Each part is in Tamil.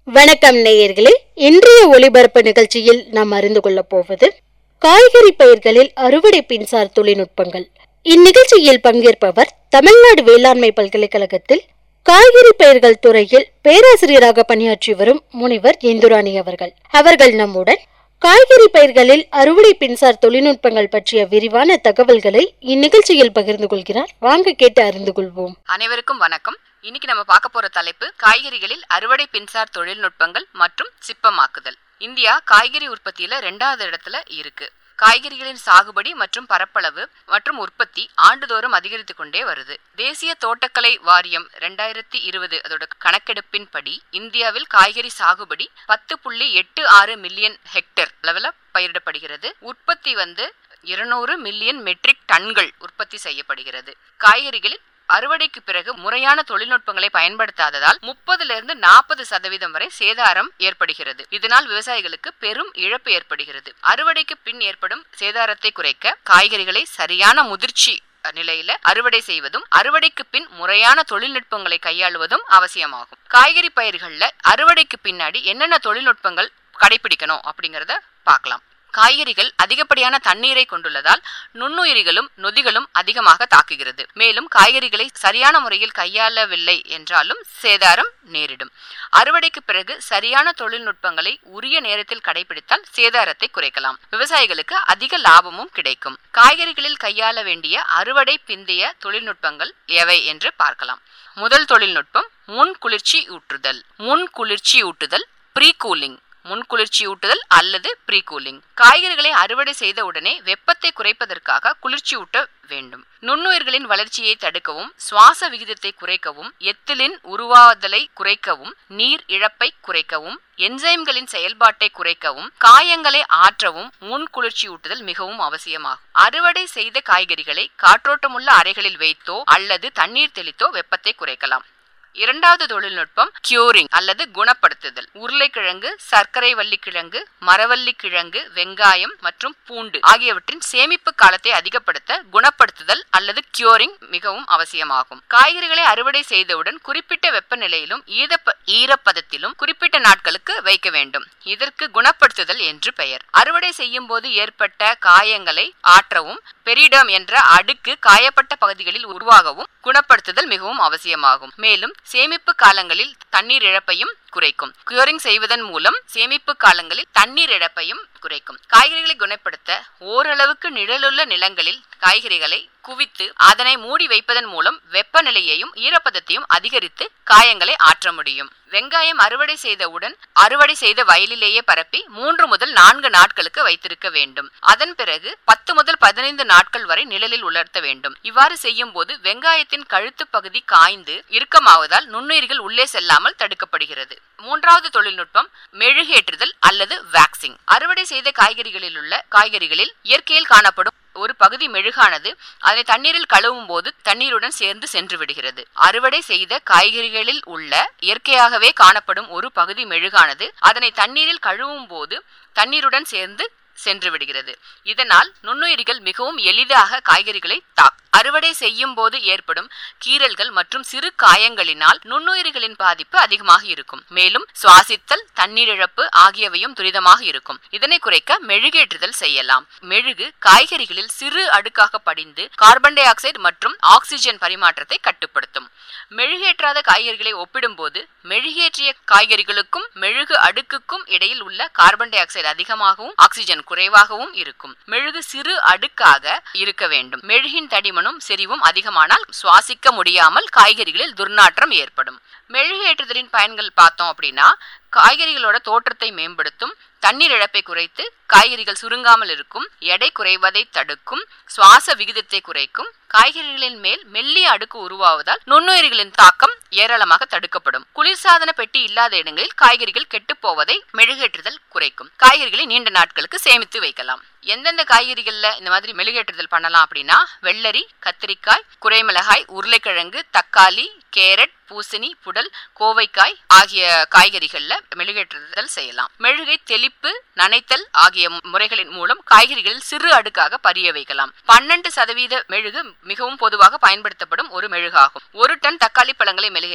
வணக்கம் நேயர்களே இன்றைய ஒளிபரப்பு நிகழ்ச்சியில் நாம் அறிந்து கொள்ளப் போவது காய்கறி பயிர்களில் அறுவடை பின்சார் தொழில்நுட்பங்கள் இந்நிகழ்ச்சியில் பங்கேற்பவர் தமிழ்நாடு வேளாண்மை பல்கலைக்கழகத்தில் காய்கறி பயிர்கள் துறையில் பேராசிரியராக பணியாற்றி வரும் முனிவர் இந்துராணி அவர்கள் அவர்கள் நம்முடன் காய்கறி பயிர்களில் அறுவடை பின்சார் தொழில்நுட்பங்கள் பற்றிய விரிவான தகவல்களை இந்நிகழ்ச்சியில் பகிர்ந்து கொள்கிறார் வாங்க கேட்டு அறிந்து கொள்வோம் அனைவருக்கும் வணக்கம் இன்னைக்கு நம்ம பார்க்க போற தலைப்பு காய்கறிகளில் அறுவடை பின்சார் தொழில்நுட்பங்கள் மற்றும் சிப்பமாக்குதல் இந்தியா காய்கறி உற்பத்தியில ரெண்டாவது இடத்துல இருக்கு காய்கறிகளின் சாகுபடி மற்றும் பரப்பளவு மற்றும் உற்பத்தி ஆண்டுதோறும் அதிகரித்து கொண்டே வருது தேசிய தோட்டக்கலை வாரியம் ரெண்டாயிரத்தி இருபது அதோட கணக்கெடுப்பின்படி இந்தியாவில் காய்கறி சாகுபடி பத்து புள்ளி எட்டு ஆறு மில்லியன் ஹெக்டேர் அளவில் பயிரிடப்படுகிறது உற்பத்தி வந்து இருநூறு மில்லியன் மெட்ரிக் டன்கள் உற்பத்தி செய்யப்படுகிறது காய்கறிகளில் அறுவடைக்கு பிறகு முறையான தொழில்நுட்பங்களை பயன்படுத்தாததால் முப்பதுல இருந்து நாற்பது சதவீதம் வரை சேதாரம் ஏற்படுகிறது இதனால் விவசாயிகளுக்கு பெரும் இழப்பு ஏற்படுகிறது அறுவடைக்கு பின் ஏற்படும் சேதாரத்தை குறைக்க காய்கறிகளை சரியான முதிர்ச்சி நிலையில அறுவடை செய்வதும் அறுவடைக்கு பின் முறையான தொழில்நுட்பங்களை கையாளுவதும் அவசியமாகும் காய்கறி பயிர்கள்ல அறுவடைக்கு பின்னாடி என்னென்ன தொழில்நுட்பங்கள் கடைபிடிக்கணும் அப்படிங்கறத பார்க்கலாம் காய்கறிகள் அதிகப்படியான தண்ணீரை கொண்டுள்ளதால் நுண்ணுயிரிகளும் நொதிகளும் அதிகமாக தாக்குகிறது மேலும் காய்கறிகளை சரியான முறையில் கையாளவில்லை என்றாலும் சேதாரம் நேரிடும் அறுவடைக்கு பிறகு சரியான தொழில்நுட்பங்களை உரிய நேரத்தில் கடைபிடித்தால் சேதாரத்தை குறைக்கலாம் விவசாயிகளுக்கு அதிக லாபமும் கிடைக்கும் காய்கறிகளில் கையாள வேண்டிய அறுவடை பிந்தைய தொழில்நுட்பங்கள் எவை என்று பார்க்கலாம் முதல் தொழில்நுட்பம் முன் குளிர்ச்சி ஊற்றுதல் முன் குளிர்ச்சி ஊட்டுதல் ப்ரீ கூலிங் முன் குளிர்ச்சி ஊட்டுதல் அல்லது ப்ரீ கூலிங் காய்கறிகளை அறுவடை செய்த உடனே வெப்பத்தை குறைப்பதற்காக குளிர்ச்சி ஊட்ட வேண்டும் நுண்ணுயிர்களின் வளர்ச்சியை தடுக்கவும் சுவாச விகிதத்தை குறைக்கவும் எத்திலின் உருவாதலை குறைக்கவும் நீர் இழப்பை குறைக்கவும் என்சைம்களின் செயல்பாட்டை குறைக்கவும் காயங்களை ஆற்றவும் முன் குளிர்ச்சி ஊட்டுதல் மிகவும் அவசியமாகும் அறுவடை செய்த காய்கறிகளை காற்றோட்டமுள்ள அறைகளில் வைத்தோ அல்லது தண்ணீர் தெளித்தோ வெப்பத்தை குறைக்கலாம் இரண்டாவது தொழில்நுட்பம் கியூரிங் அல்லது குணப்படுத்துதல் உருளைக்கிழங்கு சர்க்கரை வள்ளிக்கிழங்கு மரவள்ளி கிழங்கு வெங்காயம் மற்றும் பூண்டு ஆகியவற்றின் சேமிப்பு காலத்தை அதிகப்படுத்த குணப்படுத்துதல் அல்லது கியூரிங் மிகவும் அவசியமாகும் காய்கறிகளை அறுவடை செய்தவுடன் குறிப்பிட்ட வெப்பநிலையிலும் ஈரப்ப ஈரப்பதத்திலும் குறிப்பிட்ட நாட்களுக்கு வைக்க வேண்டும் இதற்கு குணப்படுத்துதல் என்று பெயர் அறுவடை செய்யும் போது ஏற்பட்ட காயங்களை ஆற்றவும் பெரிடம் என்ற அடுக்கு காயப்பட்ட பகுதிகளில் உருவாகவும் குணப்படுத்துதல் மிகவும் அவசியமாகும் மேலும் சேமிப்பு காலங்களில் தண்ணீர் இழப்பையும் குறைக்கும் கியூரிங் செய்வதன் மூலம் சேமிப்பு காலங்களில் தண்ணீர் இழப்பையும் குறைக்கும் காய்கறிகளை குணப்படுத்த ஓரளவுக்கு நிழலுள்ள நிலங்களில் காய்கறிகளை குவித்து அதனை மூடி வைப்பதன் மூலம் வெப்பநிலையையும் ஈரப்பதத்தையும் அதிகரித்து காயங்களை ஆற்ற முடியும் வெங்காயம் அறுவடை செய்தவுடன் அறுவடை செய்த வயலிலேயே பரப்பி மூன்று முதல் நான்கு நாட்களுக்கு வைத்திருக்க வேண்டும் அதன் பிறகு பத்து முதல் பதினைந்து நாட்கள் வரை நிழலில் உலர்த்த வேண்டும் இவ்வாறு செய்யும் போது வெங்காயத்தின் கழுத்து பகுதி காய்ந்து இறுக்கமாவதால் நுண்ணுயிர்கள் உள்ளே செல்லாமல் தடுக்கப்படுகிறது மூன்றாவது தொழில்நுட்பம் மெழுகேற்றுதல் அல்லது வேக்சிங் அறுவடை செய்த காய்கறிகளில் உள்ள காய்கறிகளில் இயற்கையில் காணப்படும் ஒரு பகுதி மெழுகானது அதனை தண்ணீரில் கழுவும் போது தண்ணீருடன் சேர்ந்து சென்று விடுகிறது அறுவடை செய்த காய்கறிகளில் உள்ள இயற்கையாகவே காணப்படும் ஒரு பகுதி மெழுகானது அதனை தண்ணீரில் கழுவும் போது தண்ணீருடன் சேர்ந்து சென்று விடுகிறது இதனால் நுண்ணுயிரிகள் மிகவும் எளிதாக காய்கறிகளை தாக்கும் அறுவடை செய்யும் போது ஏற்படும் கீறல்கள் மற்றும் சிறு காயங்களினால் நுண்ணுயிரிகளின் பாதிப்பு அதிகமாக இருக்கும் மேலும் சுவாசித்தல் தண்ணீர் இழப்பு ஆகியவையும் துரிதமாக இருக்கும் இதனை குறைக்க மெழுகேற்றுதல் செய்யலாம் மெழுகு காய்கறிகளில் சிறு அடுக்காக படிந்து கார்பன் டை ஆக்சைடு மற்றும் ஆக்சிஜன் பரிமாற்றத்தை கட்டுப்படுத்தும் மெழுகேற்றாத காய்கறிகளை ஒப்பிடும்போது மெழுகேற்றிய காய்கறிகளுக்கும் மெழுகு அடுக்குக்கும் இடையில் உள்ள கார்பன் டை ஆக்சைடு அதிகமாகவும் ஆக்சிஜன் குறைவாகவும் இருக்கும் மெழுகு சிறு அடுக்காக இருக்க வேண்டும் மெழுகின் தடிமனும் செறிவும் அதிகமானால் சுவாசிக்க முடியாமல் காய்கறிகளில் துர்நாற்றம் ஏற்படும் மெழுகேற்றுதலின் பயன்கள் பார்த்தோம் அப்படின்னா காய்கறிகளோட தோற்றத்தை மேம்படுத்தும் தண்ணீர் இழப்பை குறைத்து காய்கறிகள் சுருங்காமல் இருக்கும் எடை குறைவதை தடுக்கும் சுவாச விகிதத்தை குறைக்கும் காய்கறிகளின் மேல் மெல்லிய அடுக்கு உருவாவதால் நுண்ணுயிரிகளின் தாக்கம் ஏராளமாக தடுக்கப்படும் குளிர்சாதன பெட்டி இல்லாத இடங்களில் காய்கறிகள் கெட்டு போவதை மெழுகேற்றுதல் குறைக்கும் காய்கறிகளை நீண்ட நாட்களுக்கு சேமித்து வைக்கலாம் எந்தெந்த காய்கறிகள்ல இந்த மாதிரி மெழுகேற்றுதல் பண்ணலாம் அப்படின்னா வெள்ளரி கத்திரிக்காய் குறைமிளகாய் உருளைக்கிழங்கு தக்காளி கேரட் பூசணி புடல் கோவைக்காய் ஆகிய காய்கறிகள்ல மெழுகேற்றுதல் செய்யலாம் மெழுகை தெளிப்பு நனைத்தல் ஆகிய முறைகளின் மூலம் காய்கறிகளில் சிறு அடுக்காக பரிய வைக்கலாம் பன்னெண்டு சதவீத மெழுகு மிகவும் பொதுவாக பயன்படுத்தப்படும் ஒரு மெழுகாகும் ஒரு டன் தக்காளி பழங்களை மெழுகேற்ற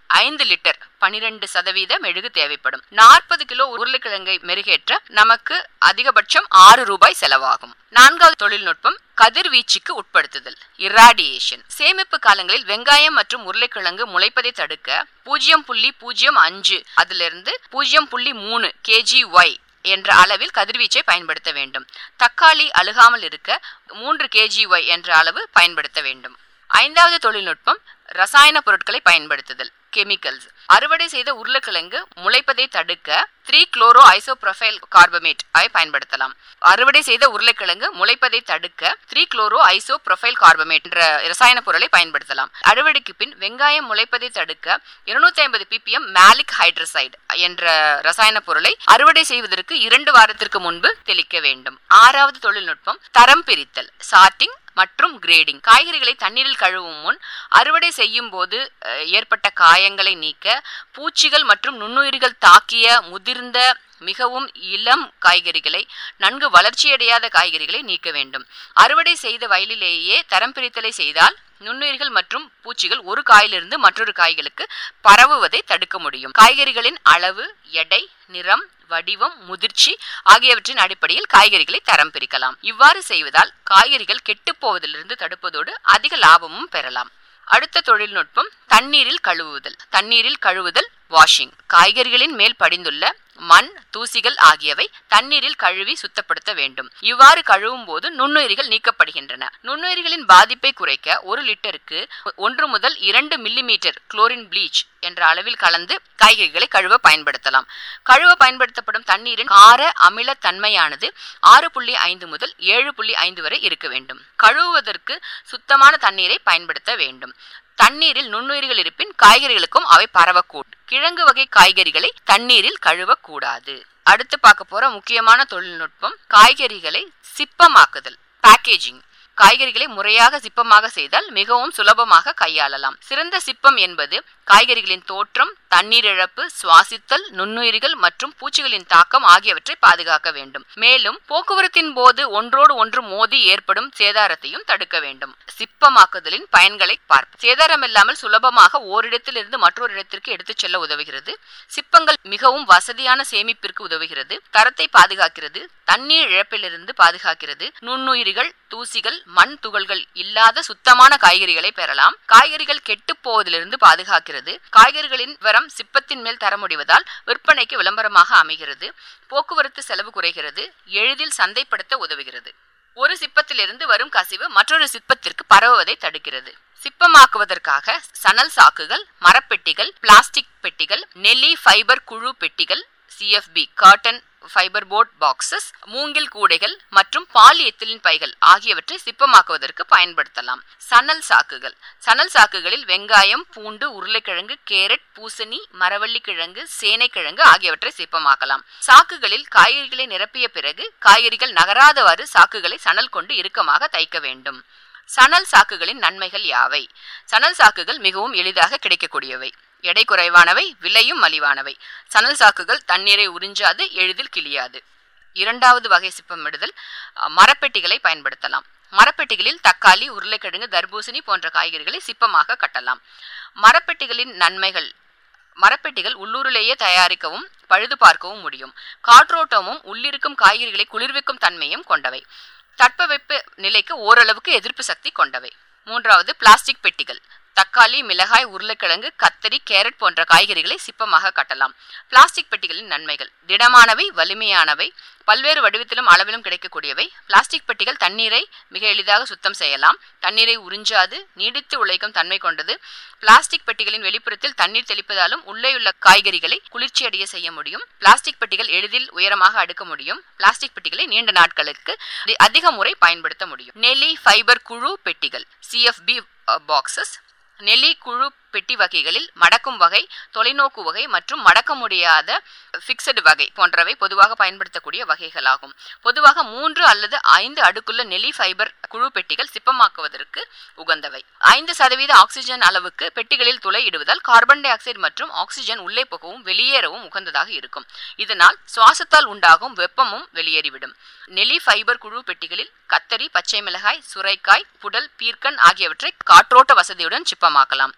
ஐந்து லிட்டர் பனிரெண்டு சதவீத மெழுகு தேவைப்படும் நாற்பது கிலோ உருளைக்கிழங்கை மெருகேற்ற நமக்கு அதிகபட்சம் ஆறு ரூபாய் செலவாகும் நான்காவது தொழில்நுட்பம் கதிர்வீச்சுக்கு உட்படுத்துதல் இராடியேஷன் சேமிப்பு காலங்களில் வெங்காயம் மற்றும் உருளைக்கிழங்கு முளைப்பதை தடுக்க பூஜ்ஜியம் புள்ளி பூஜ்ஜியம் அஞ்சு அதிலிருந்து பூஜ்ஜியம் புள்ளி மூணு கேஜி ஒய் என்ற அளவில் கதிர்வீச்சை பயன்படுத்த வேண்டும் தக்காளி அழுகாமல் இருக்க மூன்று கேஜி ஒய் என்ற அளவு பயன்படுத்த வேண்டும் ஐந்தாவது தொழில்நுட்பம் ரசாயன பொருட்களை பயன்படுத்துதல் கெமிக்கல்ஸ் அறுவடை செய்த உருளைக்கிழங்கு முளைப்பதை தடுக்க த்ரீ குளோரோ ஐசோப்ரொஃபைல் கார்பமேட் ஐ பயன்படுத்தலாம் அறுவடை செய்த உருளைக்கிழங்கு முளைப்பதை தடுக்க three chloro isopropyl carbamate என்ற ரசாயன பொருளை பயன்படுத்தலாம் அறுவடைக்கு பின் வெங்காயம் முளைப்பதை தடுக்க இருநூத்தி ஐம்பது பிபிஎம் மேலிக் ஹைட்ரசைடு என்ற ரசாயன பொருளை அறுவடை செய்வதற்கு இரண்டு வாரத்திற்கு முன்பு தெளிக்க வேண்டும் ஆறாவது தொழில்நுட்பம் தரம் பிரித்தல் சார்ட்டிங் மற்றும் கிரேடிங் காய்கறிகளை தண்ணீரில் கழுவும் முன் அறுவடை செய்யும் போது அஹ், ஏற்பட்ட காயங்களை நீக்க பூச்சிகள் மற்றும் நுண்ணுயிர்கள் தாக்கிய முதிர்ந்த மிகவும் இளம் காய்கறிகளை நன்கு வளர்ச்சியடையாத காய்கறிகளை நீக்க வேண்டும் அறுவடை செய்த வயலிலேயே தரம் பிரித்தலை செய்தால் நுண்ணுயிர்கள் மற்றும் பூச்சிகள் ஒரு காயிலிருந்து மற்றொரு காய்களுக்கு பரவுவதை தடுக்க முடியும் காய்கறிகளின் அளவு எடை நிறம் வடிவம் முதிர்ச்சி ஆகியவற்றின் அடிப்படையில் காய்கறிகளை தரம் பிரிக்கலாம் இவ்வாறு செய்வதால் காய்கறிகள் கெட்டுப் போவதிலிருந்து தடுப்பதோடு அதிக லாபமும் பெறலாம் அடுத்த தொழில்நுட்பம் தண்ணீரில் கழுவுதல் தண்ணீரில் கழுவுதல் வாஷிங் காய்கறிகளின் மேல் படிந்துள்ள மண் தூசிகள் ஆகியவை தண்ணீரில் கழுவி சுத்தப்படுத்த வேண்டும் இவ்வாறு கழுவும் போது நுண்ணுயிரிகள் நீக்கப்படுகின்றன நுண்ணுயிரிகளின் பாதிப்பை குறைக்க ஒரு லிட்டருக்கு ஒன்று முதல் இரண்டு மில்லிமீட்டர் குளோரின் ப்ளீச் என்ற அளவில் கலந்து காய்கறிகளை கழுவ பயன்படுத்தலாம் கழுவ பயன்படுத்தப்படும் தண்ணீரின் கார அமில தன்மையானது ஆறு புள்ளி ஐந்து முதல் ஏழு புள்ளி ஐந்து வரை இருக்க வேண்டும் கழுவுவதற்கு சுத்தமான தண்ணீரை பயன்படுத்த வேண்டும் தண்ணீரில் நுண்ணுயிர்கள் இருப்பின் காய்கறிகளுக்கும் அவை பரவக்கூடும் கிழங்கு வகை காய்கறிகளை தண்ணீரில் கழுவக்கூடாது அடுத்து பார்க்க போற முக்கியமான தொழில்நுட்பம் காய்கறிகளை சிப்பமாக்குதல் பேக்கேஜிங் காய்கறிகளை முறையாக சிப்பமாக செய்தால் மிகவும் சுலபமாக கையாளலாம் சிறந்த சிப்பம் என்பது காய்கறிகளின் தோற்றம் தண்ணீர் இழப்பு சுவாசித்தல் நுண்ணுயிரிகள் மற்றும் பூச்சிகளின் தாக்கம் ஆகியவற்றை பாதுகாக்க வேண்டும் மேலும் போக்குவரத்தின் போது ஒன்றோடு ஒன்று மோதி ஏற்படும் சேதாரத்தையும் தடுக்க வேண்டும் சிப்பமாக்குதலின் பயன்களை பார்ப்போம் சேதாரம் இல்லாமல் சுலபமாக ஓரிடத்திலிருந்து மற்றொரு இடத்திற்கு எடுத்துச் செல்ல உதவுகிறது சிப்பங்கள் மிகவும் வசதியான சேமிப்பிற்கு உதவுகிறது தரத்தை பாதுகாக்கிறது தண்ணீர் இழப்பிலிருந்து பாதுகாக்கிறது நுண்ணுயிரிகள் தூசிகள் மண் துகள்கள் இல்லாத சுத்தமான காய்கறிகளை பெறலாம் காய்கறிகள் கெட்டுப் போவதிலிருந்து பாதுகாக்கிறது காய்கறிகளின் விவரம் சிப்பத்தின் மேல் தர முடிவதால் விற்பனைக்கு விளம்பரமாக அமைகிறது போக்குவரத்து செலவு குறைகிறது எளிதில் சந்தைப்படுத்த உதவுகிறது ஒரு சிப்பத்திலிருந்து வரும் கசிவு மற்றொரு சிப்பத்திற்கு பரவுவதை தடுக்கிறது சிப்பமாக்குவதற்காக சணல் சாக்குகள் மரப்பெட்டிகள் பிளாஸ்டிக் பெட்டிகள் நெல்லி ஃபைபர் குழு பெட்டிகள் CFB cotton fibre board boxes மூங்கில் கூடைகள் மற்றும் பாலிஎத்திலின் பைகள் ஆகியவற்றை சிப்பமாக்குவதற்கு பயன்படுத்தலாம் சணல் சாக்குகள் சணல் சாக்குகளில் வெங்காயம் பூண்டு உருளைக்கிழங்கு கேரட் பூசணி மரவள்ளி கிழங்கு சேனைக்கிழங்கு ஆகியவற்றை சிப்பமாக்கலாம் சாக்குகளில் காய்கறிகளை நிரப்பிய பிறகு காய்கறிகள் நகராதவாறு சாக்குகளை சணல் கொண்டு இறுக்கமாக தைக்க வேண்டும் சணல் சாக்குகளின் நன்மைகள் யாவை சணல் சாக்குகள் மிகவும் எளிதாக கிடைக்கக்கூடியவை எடை குறைவானவை விலையும் மலிவானவை சணல் சாக்குகள் தண்ணீரை உறிஞ்சாது எளிதில் கிளியாது இரண்டாவது வகை சிப்பமிடுதல் அஹ், மரப்பெட்டிகளை பயன்படுத்தலாம் மரப்பெட்டிகளில் தக்காளி உருளைக்கிழங்கு தர்பூசணி போன்ற காய்கறிகளை சிப்பமாக கட்டலாம் மரப்பெட்டிகளின் நன்மைகள் மரப்பெட்டிகள் உள்ளூரிலேயே தயாரிக்கவும் பழுது பார்க்கவும் முடியும் காற்றோட்டமும் உள்ளிருக்கும் காய்கறிகளை குளிர்விக்கும் தன்மையும் கொண்டவை தட்பவெப்ப நிலைக்கு ஓரளவுக்கு எதிர்ப்பு சக்தி கொண்டவை மூன்றாவது பிளாஸ்டிக் பெட்டிகள் தக்காளி மிளகாய் உருளைக்கிழங்கு கத்தரி கேரட் போன்ற காய்கறிகளை சிப்பமாக கட்டலாம் பிளாஸ்டிக் பெட்டிகளின் நன்மைகள் திடமானவை வலிமையானவை பல்வேறு வடிவத்திலும் அளவிலும் கிடைக்கக்கூடியவை பிளாஸ்டிக் பெட்டிகள் தண்ணீரை மிக எளிதாக சுத்தம் செய்யலாம் தண்ணீரை உறிஞ்சாது நீடித்து உழைக்கும் தன்மை கொண்டது பிளாஸ்டிக் பெட்டிகளின் வெளிப்புறத்தில் தண்ணீர் தெளிப்பதாலும் உள்ளேயுள்ள காய்கறிகளை குளிர்ச்சியடைய செய்ய முடியும் பிளாஸ்டிக் பெட்டிகள் எளிதில் உயரமாக அடுக்க முடியும் பிளாஸ்டிக் பெட்டிகளை நீண்ட நாட்களுக்கு அதிக முறை பயன்படுத்த முடியும் நெல்லி ஃபைபர் குழு பெட்டிகள் சிஎஃப்பி பாக்ஸஸ் நெல்லி குழு பெட்டி வகைகளில் மடக்கும் வகை தொலைநோக்கு வகை மற்றும் மடக்க முடியாத ஃபிக்ஸடு வகை போன்றவை பொதுவாக பயன்படுத்தக்கூடிய வகைகளாகும் பொதுவாக மூன்று அல்லது ஐந்து அடுக்குள்ள நெல்லி ஃபைபர் குழு பெட்டிகள் சிப்பமாக்குவதற்கு உகந்தவை ஐந்து சதவீத ஆக்சிஜன் அளவுக்கு பெட்டிகளில் துளை இடுவதால் கார்பன் டை ஆக்சைடு மற்றும் ஆக்சிஜன் உள்ளே போகவும் வெளியேறவும் உகந்ததாக இருக்கும் இதனால் சுவாசத்தால் உண்டாகும் வெப்பமும் வெளியேறிவிடும் நெல்லி ஃபைபர் குழு பெட்டிகளில் கத்தரி பச்சை மிளகாய் சுரைக்காய் புடல் பீர்க்கன் ஆகியவற்றை காற்றோட்ட வசதியுடன் சிப்பமாக்கலாம் நெல்லி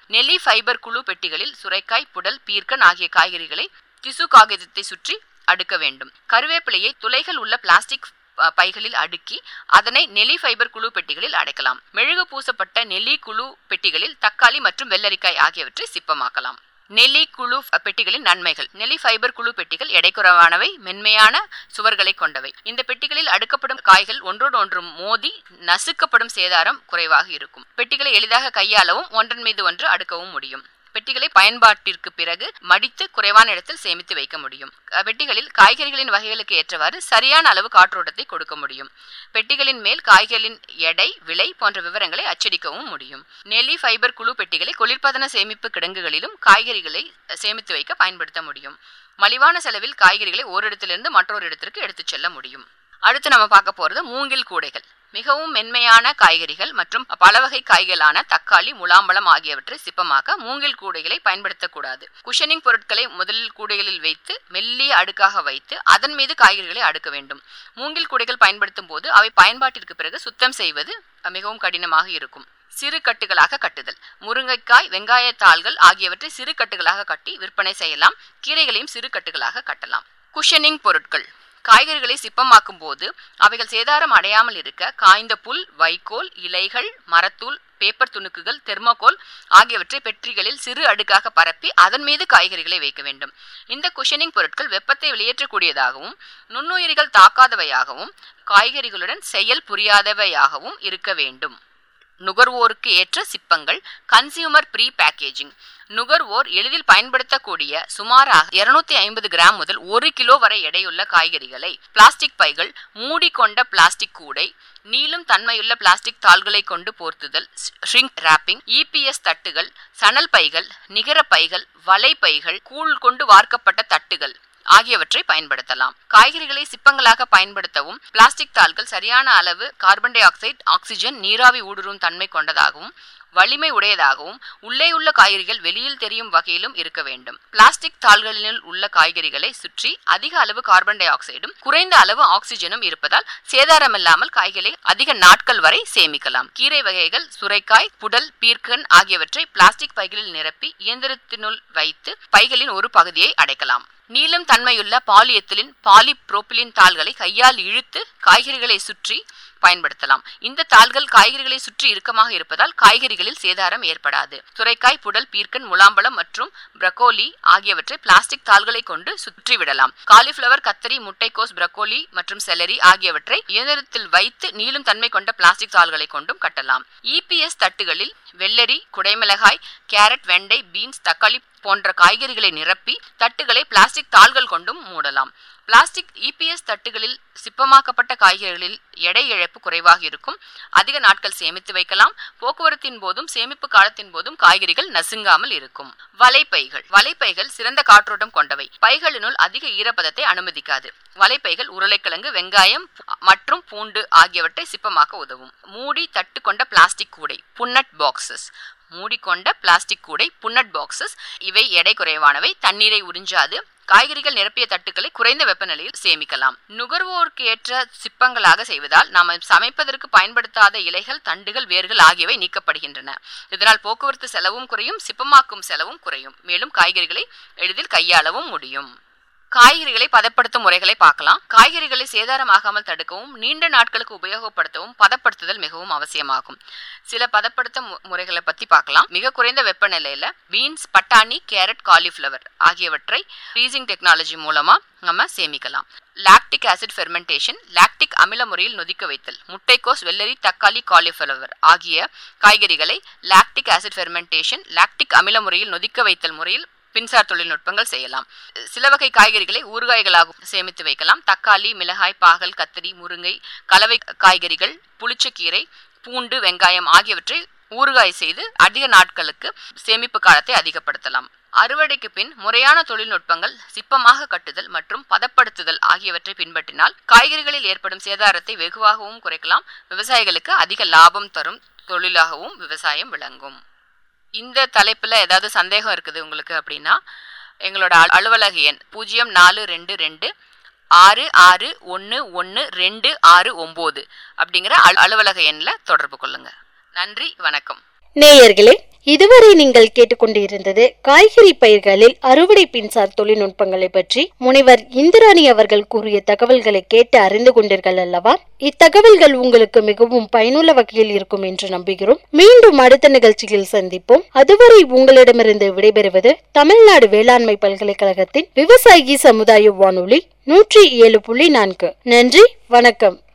ஃபைபர் குழு பெட்டிகளில் சுரைக்காய் புடல் பீர்க்கன் ஆகிய காய்கறிகளை திசு காகிதத்தை சுற்றி அடுக்க வேண்டும் கருவேப்பிலையை துளைகள் உள்ள பிளாஸ்டிக் அஹ், பைகளில் அடுக்கி அதனை நெலி ஃபைபர் குழு பெட்டிகளில் அடைக்கலாம் மெழுகு பூசப்பட்ட நெல்லி குழு பெட்டிகளில் தக்காளி மற்றும் வெள்ளரிக்காய் ஆகியவற்றை சிப்பமாக்கலாம் நெல்லி குழு பெட்டிகளின் நன்மைகள் நெல்லி ஃபைபர் குழு பெட்டிகள் எடை குறைவானவை மென்மையான சுவர்களை கொண்டவை இந்த பெட்டிகளில் அடுக்கப்படும் காய்கள் ஒன்றோடு ஒன்று மோதி நசுக்கப்படும் சேதாரம் குறைவாக இருக்கும் பெட்டிகளை எளிதாக கையாளவும் ஒன்றன் மீது ஒன்று அடுக்கவும் முடியும் பெட்டிகளை பயன்பாட்டிற்கு பிறகு மடித்து குறைவான இடத்தில் சேமித்து வைக்க முடியும் அஹ் பெட்டிகளில் காய்கறிகளின் வகைகளுக்கு ஏற்றவாறு சரியான அளவு காற்றோட்டத்தை கொடுக்க முடியும் பெட்டிகளின் மேல் காய்களின் எடை விலை போன்ற விவரங்களை அச்சடிக்கவும் முடியும் நெல்லி ஃபைபர் குழு பெட்டிகளை குளிர்பதன சேமிப்பு கிடங்குகளிலும் காய்கறிகளை சேமித்து வைக்க பயன்படுத்த முடியும் மலிவான செலவில் காய்கறிகளை ஓரிடத்திலிருந்து மற்றொரு இடத்திற்கு எடுத்துச் செல்ல முடியும் அடுத்து நம்ம பார்க்க போறது மூங்கில் கூடைகள் மிகவும் மென்மையான காய்கறிகள் மற்றும் பல வகை காய்களான தக்காளி முலாம்பழம் ஆகியவற்றை சிப்பமாக்க மூங்கில் கூடைகளை பயன்படுத்தக்கூடாது குஷனிங் பொருட்களை முதலில் கூடைகளில் வைத்து மெல்லிய அடுக்காக வைத்து அதன் மீது காய்கறிகளை அடுக்க வேண்டும் மூங்கில் கூடைகள் பயன்படுத்தும் போது அவை பயன்பாட்டிற்கு பிறகு சுத்தம் செய்வது மிகவும் கடினமாக இருக்கும் சிறு கட்டுகளாக கட்டுதல் முருங்கைக்காய் வெங்காய தாள்கள் ஆகியவற்றை சிறு கட்டுகளாக கட்டி விற்பனை செய்யலாம் கீரைகளையும் சிறு கட்டுகளாக கட்டலாம் குஷனிங் பொருட்கள் காய்கறிகளை சிப்பமாக்கும் போது அவைகள் சேதாரம் அடையாமல் இருக்க காய்ந்த புல் வைக்கோல் இலைகள் மரத்தூள் பேப்பர் துணுக்குகள் தெர்மோகோல் ஆகியவற்றை பெற்றிகளில் சிறு அடுக்காக பரப்பி அதன் மீது காய்கறிகளை வைக்க வேண்டும் இந்த குஷனிங் பொருட்கள் வெப்பத்தை வெளியேற்றக்கூடியதாகவும் நுண்ணுயிரிகள் தாக்காதவையாகவும் காய்கறிகளுடன் செயல் புரியாதவையாகவும் இருக்க வேண்டும் நுகர்வோருக்கு ஏற்ற சிப்பங்கள் கன்சியூமர் ப்ரீ பேக்கேஜிங் நுகர்வோர் எளிதில் பயன்படுத்தக்கூடிய சுமாராக இருநூத்தி ஐம்பது கிராம் முதல் ஒரு கிலோ வரை எடையுள்ள காய்கறிகளை பிளாஸ்டிக் பைகள் மூடிக்கொண்ட பிளாஸ்டிக் கூடை நீளும் தன்மையுள்ள பிளாஸ்டிக் தாள்களை கொண்டு போர்த்துதல் ஷ்ரிங்க் ராப்பிங் இபிஎஸ் தட்டுகள் சணல் பைகள் நிகர பைகள் வலை பைகள் கூழ் கொண்டு வார்க்கப்பட்ட தட்டுகள் ஆகியவற்றை பயன்படுத்தலாம் காய்கறிகளை சிப்பங்களாக பயன்படுத்தவும் பிளாஸ்டிக் தாள்கள் சரியான அளவு கார்பன் டை ஆக்சைடு ஆக்சிஜன் நீராவி ஊடுருவும் தன்மை கொண்டதாகவும் வலிமை உடையதாகவும் உள்ளே உள்ள காய்கறிகள் வெளியில் தெரியும் வகையிலும் இருக்க வேண்டும் பிளாஸ்டிக் தாள்களில் உள்ள காய்கறிகளை சுற்றி அதிக அளவு கார்பன் டை ஆக்சைடும் குறைந்த அளவு ஆக்சிஜனும் இருப்பதால் சேதாரமில்லாமல் காய்களை அதிக நாட்கள் வரை சேமிக்கலாம் கீரை வகைகள் சுரைக்காய் புடல் பீர்க்கன் ஆகியவற்றை பிளாஸ்டிக் பைகளில் நிரப்பி இயந்திரத்தினுள் வைத்து பைகளின் ஒரு பகுதியை அடைக்கலாம் நீளம் தன்மையுள்ள பாலியத்திலின் பாலிப்ரோபிலின் தாள்களை கையால் இழுத்து காய்கறிகளை சுற்றி பயன்படுத்தலாம் இந்த தாள்கள் காய்கறிகளை சுற்றி இறுக்கமாக இருப்பதால் காய்கறிகளில் சேதாரம் ஏற்படாது சுரைக்காய் புடல் பீர்க்கன் முலாம்பழம் மற்றும் பிரக்கோலி ஆகியவற்றை பிளாஸ்டிக் தாள்களை கொண்டு சுற்றி விடலாம் காலிஃபிளவர் கத்தரி முட்டைக்கோஸ் பிரக்கோலி மற்றும் செலரி ஆகியவற்றை இயந்திரத்தில் வைத்து நீளும் தன்மை கொண்ட பிளாஸ்டிக் தாள்களை கொண்டும் கட்டலாம் இபிஎஸ் தட்டுகளில் வெள்ளரி குடைமிளகாய் கேரட் வெண்டை பீன்ஸ் தக்காளி போன்ற காய்கறிகளை நிரப்பி தட்டுகளை பிளாஸ்டிக் தாள்கள் கொண்டும் மூடலாம் பிளாஸ்டிக் இபிஎஸ் தட்டுகளில் சிப்பமாக்கப்பட்ட காய்கறிகளில் எடை இழப்பு குறைவாக இருக்கும் அதிக நாட்கள் சேமித்து வைக்கலாம் போக்குவரத்தின் போதும் சேமிப்பு காலத்தின் போதும் காய்கறிகள் நசுங்காமல் இருக்கும் வலைப்பைகள் வலைப்பைகள் சிறந்த காற்றோட்டம் கொண்டவை பைகளினுள் அதிக ஈரப்பதத்தை அனுமதிக்காது வலைப்பைகள் உருளைக்கிழங்கு வெங்காயம் மற்றும் பூண்டு ஆகியவற்றை சிப்பமாக்க உதவும் மூடி தட்டு கொண்ட பிளாஸ்டிக் கூடை புன்னட் பாக்ஸஸ் மூடிக்கொண்ட பிளாஸ்டிக் கூடை புன்னட் பாக்ஸஸ் இவை எடை குறைவானவை தண்ணீரை உறிஞ்சாது காய்கறிகள் நிரப்பிய தட்டுக்களை குறைந்த வெப்பநிலையில் சேமிக்கலாம் நுகர்வோருக்கு ஏற்ற சிப்பங்களாக செய்வதால் நாம் சமைப்பதற்கு பயன்படுத்தாத இலைகள் தண்டுகள் வேர்கள் ஆகியவை நீக்கப்படுகின்றன இதனால் போக்குவரத்து செலவும் குறையும் சிப்பமாக்கும் செலவும் குறையும் மேலும் காய்கறிகளை எளிதில் கையாளவும் முடியும் காய்கறிகளை பதப்படுத்தும் முறைகளை பார்க்கலாம் காய்கறிகளை சேதாரமாகாமல் தடுக்கவும் நீண்ட நாட்களுக்கு உபயோகப்படுத்தவும் பதப்படுத்துதல் மிகவும் அவசியமாகும் சில பதப்படுத்த மு- முறைகளை பத்தி பார்க்கலாம் மிக குறைந்த வெப்பநிலையில பீன்ஸ் பட்டாணி கேரட் காலிஃப்ளவர் ஆகியவற்றை ஃப்ரீசிங் டெக்னாலஜி மூலமா நம்ம சேமிக்கலாம் லாக்டிக் ஆசிட் ஃபெர்மெண்டேஷன் லாக்டிக் அமில முறையில் நொதிக்க வைத்தல் முட்டைக்கோஸ் வெள்ளரி தக்காளி காலிஃப்ளவர் ஆகிய காய்கறிகளை லாக்டிக் ஆசிட் ஃபெர்மெண்டேஷன் லாக்டிக் அமில முறையில் நொதிக்க வைத்தல் முறையில் பின்சார் தொழில்நுட்பங்கள் செய்யலாம் சில வகை காய்கறிகளை ஊறுகாய்களாக சேமித்து வைக்கலாம் தக்காளி மிளகாய் பாகல் கத்திரி முருங்கை கலவை காய்கறிகள் புளிச்சக்கீரை பூண்டு வெங்காயம் ஆகியவற்றை ஊறுகாய் செய்து அதிக நாட்களுக்கு சேமிப்பு காலத்தை அதிகப்படுத்தலாம் அறுவடைக்கு பின் முறையான தொழில்நுட்பங்கள் சிப்பமாக கட்டுதல் மற்றும் பதப்படுத்துதல் ஆகியவற்றை பின்பற்றினால் காய்கறிகளில் ஏற்படும் சேதாரத்தை வெகுவாகவும் குறைக்கலாம் விவசாயிகளுக்கு அதிக லாபம் தரும் தொழிலாகவும் விவசாயம் விளங்கும் இந்த தலைப்புல ஏதாவது சந்தேகம் இருக்குது உங்களுக்கு அப்படின்னா எங்களோட அலு- அலுவலக எண் பூஜ்ஜியம் நாலு ரெண்டு ரெண்டு ஆறு ஆறு ஒன்று ஒன்று ரெண்டு ஆறு ஒம்பது அப்படிங்கிற அலு- அலுவலக எண்ணில் தொடர்பு கொள்ளுங்க நன்றி வணக்கம் நேயர்களே இதுவரை நீங்கள் கேட்டுக்கொண்டிருந்தது காய்கறி பயிர்களில் அறுவடை பின்சார் தொழில்நுட்பங்களை பற்றி முனைவர் இந்திராணி அவர்கள் கூறிய தகவல்களை கேட்டு அறிந்து கொண்டீர்கள் அல்லவா இத்தகவல்கள் உங்களுக்கு மிகவும் பயனுள்ள வகையில் இருக்கும் என்று நம்புகிறோம் மீண்டும் அடுத்த நிகழ்ச்சியில் சந்திப்போம் அதுவரை உங்களிடமிருந்து விடைபெறுவது தமிழ்நாடு வேளாண்மை பல்கலைக்கழகத்தின் விவசாயி சமுதாய வானொலி நூற்றி ஏழு புள்ளி நான்கு நன்றி வணக்கம்